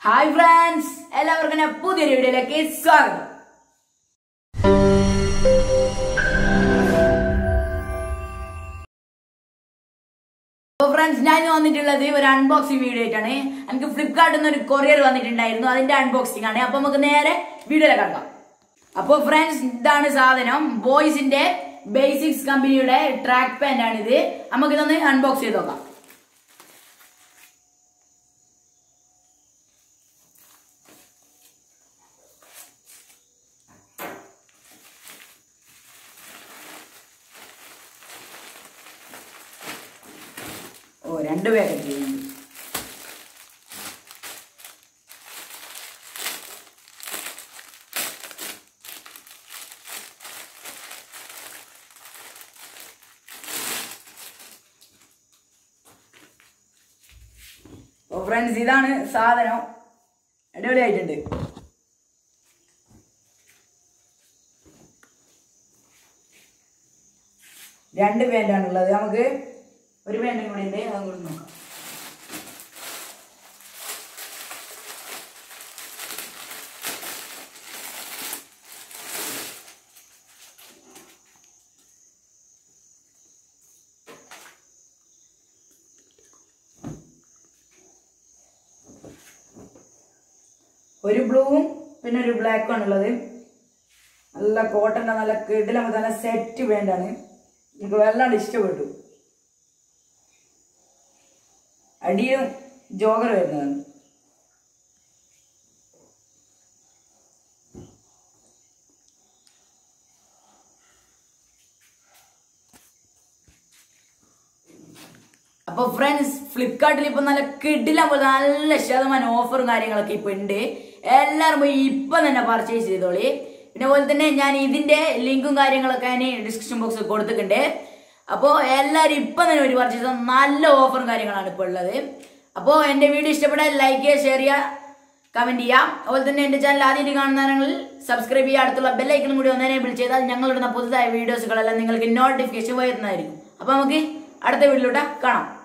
hi friends എല്ലാവർക്കും എൻ്റെ പുതിയൊരു വീഡിയോയിലേക്ക് സ്വാഗതം അപ്പോൾ ഫ്രണ്ട്സ് ഞാൻ ഇന്ന് വന്നിട്ടുള്ളത് ഒരു അൺബോക്സിംഗ് വീഡിയോ ആയിട്ടാണ് എനിക്ക് ഫ്ലിപ്കാർട്ടിൽ നിന്ന് ഒരു കൊറിയർ വന്നിട്ടുണ്ടായിരുന്നു അതിന്റെ അൺബോക്സിംഗ് ആണ് അപ്പൊ നമുക്ക് നേരെ വീഡിയോയിലേക്ക് കടക്കാം അപ്പോൾ ഫ്രണ്ട്സ് ഇതാണ് സാധനം ബോയ്സിന്റെ ബേസിക്സ് കമ്പനിയുടെ ട്രാക്ക് പാന്റ് ആണിത് നമുക്ക് ഇതൊന്ന് അൺബോക്സ് ചെയ്ത് നോക്കാം ഓ രണ്ട് പാക്കറ്റ് ഓ ഫ്രണ്ട്സ് ഇതാണ് സാധനം അടിപൊളിയായിട്ടുണ്ട് രണ്ട് പാൻ്റാണ് ഉള്ളത് നമുക്ക് ഒരു പാൻറ്റും കൂടി ഉണ്ട് അതും കൂടി നോക്കാം ഒരു ബ്ലൂവും പിന്നെ ഒരു ബ്ലാക്കും ആണുള്ളത് നല്ല കോട്ടൻ്റെ നല്ല കിടിലം നല്ല സെറ്റ് പാൻ്റാണ് എനിക്ക് വല്ലാണ്ട് ഇഷ്ടപ്പെട്ടു അടിയും ജോഗർ വരുന്നതാണ് അപ്പൊ ഫ്രണ്ട്സ് ഫ്ലിപ്കാർട്ടിൽ ഇപ്പൊ നല്ല കിടിലം പോലെ നല്ല ശതമാനം ഓഫറും കാര്യങ്ങളൊക്കെ ഇപ്പൊ ഉണ്ട് എല്ലാവരും പോയി ഇപ്പൊ തന്നെ പർച്ചേസ് ചെയ്തോളി പിന്നെ പോലെ തന്നെ ഞാൻ ഇതിന്റെ ലിങ്കും കാര്യങ്ങളൊക്കെ ഞാൻ ഡിസ്ക്രിപ്ഷൻ ബോക്സിൽ കൊടുത്തിട്ടുണ്ട് അപ്പോൾ എല്ലാവരും ഇപ്പൊ തന്നെ ഒരു പർച്ചേസ് നല്ല ഓഫറും കാര്യങ്ങളാണ് ഇപ്പോൾ ഉള്ളത് അപ്പോൾ എൻ്റെ വീഡിയോ ഇഷ്ടപ്പെട്ടാൽ ലൈക്ക് ചെയ്യുക ഷെയർ ചെയ്യുക കമന്റ് ചെയ്യാം അതുപോലെ തന്നെ എൻ്റെ ചാനൽ ആദ്യമായിട്ട് കാണുന്നവരെങ്കിൽ സബ്സ്ക്രൈബ് ചെയ്യുക അടുത്തുള്ള ബെല്ലൈക്കണും കൂടി ഒന്ന് എനേബിൾ ചെയ്താൽ ഞങ്ങളിടുന്ന പുതുതായ വീഡിയോസുകളെല്ലാം നിങ്ങൾക്ക് നോട്ടിഫിക്കേഷൻ വരുന്നതായിരിക്കും അപ്പോൾ നമുക്ക് അടുത്ത വീഡിയോയിലൂടെ കാണാം